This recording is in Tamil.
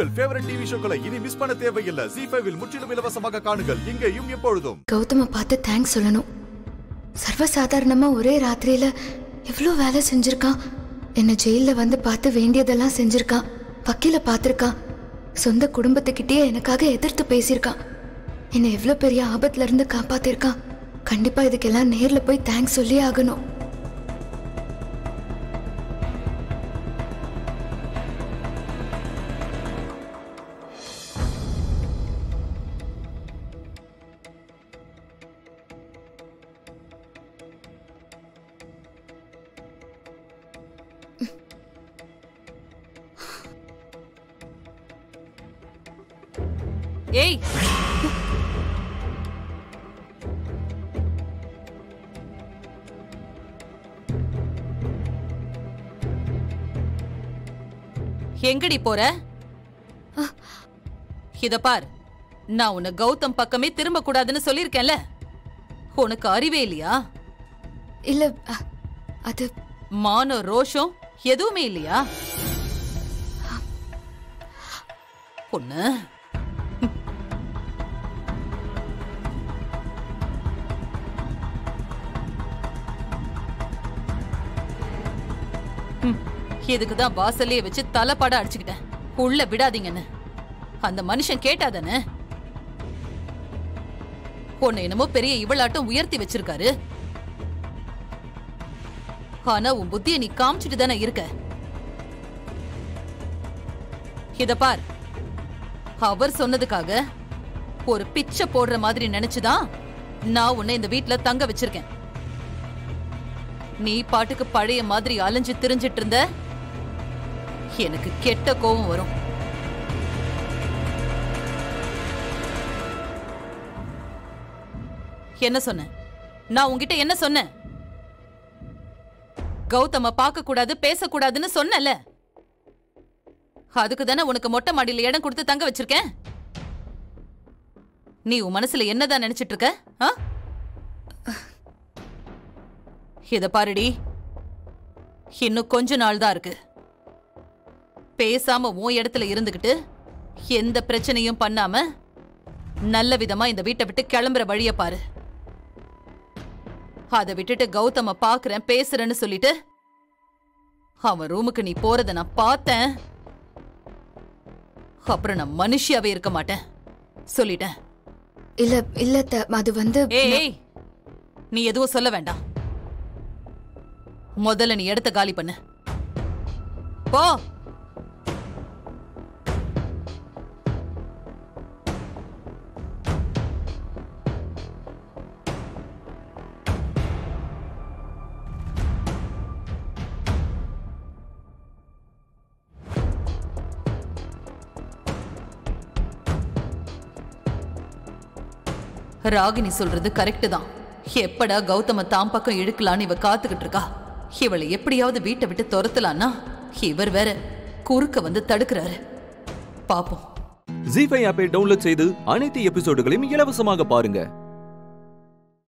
உங்கள் ஃபேவரட் டிவி ஷோக்களை இனி மிஸ் பண்ண தேவையில்லை ஜி ஃபைவில் முற்றிலும் இலவசமாக காணுங்கள் இங்கேயும் எப்பொழுதும் கௌதம பார்த்து தேங்க்ஸ் சொல்லணும் சர்வசாதாரணமா ஒரே ராத்திரியில எவ்வளோ வேலை செஞ்சிருக்கான் என்னை ஜெயிலில் வந்து பார்த்து வேண்டியதெல்லாம் செஞ்சிருக்கான் வக்கீல பார்த்துருக்கான் சொந்த குடும்பத்துக்கிட்டேயே எனக்காக எதிர்த்து பேசியிருக்கான் என்னை எவ்வளோ பெரிய ஆபத்துல இருந்து காப்பாத்திருக்கான் கண்டிப்பா இதுக்கெல்லாம் நேர்ல போய் தேங்க்ஸ் சொல்லி ஆகணும் ஏய் எங்கடி போற இத பார் நான் உன்னை கௌதம் பக்கமே திரும்ப கூடாதுன்னு சொல்லிருக்கேன்ல உனக்கு அறிவே இல்லையா இல்ல அ- அது மானம் ரோஷம் எதுவுமே இல்லையா பொண்ணு இதுக்கு தான் வாசல்லையே வச்சு தலைப்பாட அடிச்சுக்கிட்டேன் உள்ள விடாதீங்கன்னு அந்த மனுஷன் கேட்டாதானே உன்னை என்னமோ பெரிய இவளாட்டம் உயர்த்தி வச்சிருக்காரு ஆனா உன் புத்திய நீ காமிச்சிட்டு தானே இருக்க இத பார் அவர் சொன்னதுக்காக ஒரு பிச்சை போடுற மாதிரி நினைச்சுதான் நான் உன்னை இந்த வீட்ல தங்க வச்சிருக்கேன் நீ பாட்டுக்கு பழைய மாதிரி அலைஞ்சு திரிஞ்சிட்டு இருந்த எனக்கு கெட்ட கோபம் வரும் என்ன சொன்ன நான் உன்கிட்ட என்ன சொன்னேன் கௌதம பார்க்க கூடாது பேசக்கூடாதுன்னு சொன்னல அதுக்கு தானே உனக்கு மொட்டை மாடியில இடம் கொடுத்து தங்க வச்சிருக்கேன் நீ உன் மனசுல என்னதான் நினைச்சிட்டு இருக்க ஆ? இத பாருடி இன்னும் கொஞ்ச நாள் தான் இருக்கு பேசாம உன் இடத்துல இருந்துகிட்டு எந்த பிரச்சனையும் பண்ணாம நல்ல விதமா இந்த வீட்டை விட்டு கிளம்புற வழிய பாரு அதை விட்டுட்டு கௌதம பாக்குறேன் பேசுறேன்னு சொல்லிட்டு அவன் ரூமுக்கு நீ போறத நான் பார்த்தேன் அப்புறம் நான் மனுஷியாவே இருக்க மாட்டேன் சொல்லிட்டேன் இல்ல இல்ல த- அது வந்து ஏய் ஏய், நீ எதுவும் சொல்ல வேண்டாம் முதல்ல நீ இடத்த காலி பண்ணு போ ராகினி சொல்றது கரெக்ட் தான் எப்படா கௌதம தாம் பக்கம் இழுக்கலான்னு இவ காத்துக்கிட்டு இருக்கா இவளை எப்படியாவது வீட்டை விட்டு துரத்தலான்னா இவர் வேற குறுக்க வந்து தடுக்கிறாரு பாப்போம் ஜி ஃபைவ் ஆப்பை டவுன்லோட் செய்து அனைத்து எபிசோடுகளையும் இலவசமாக பாருங்க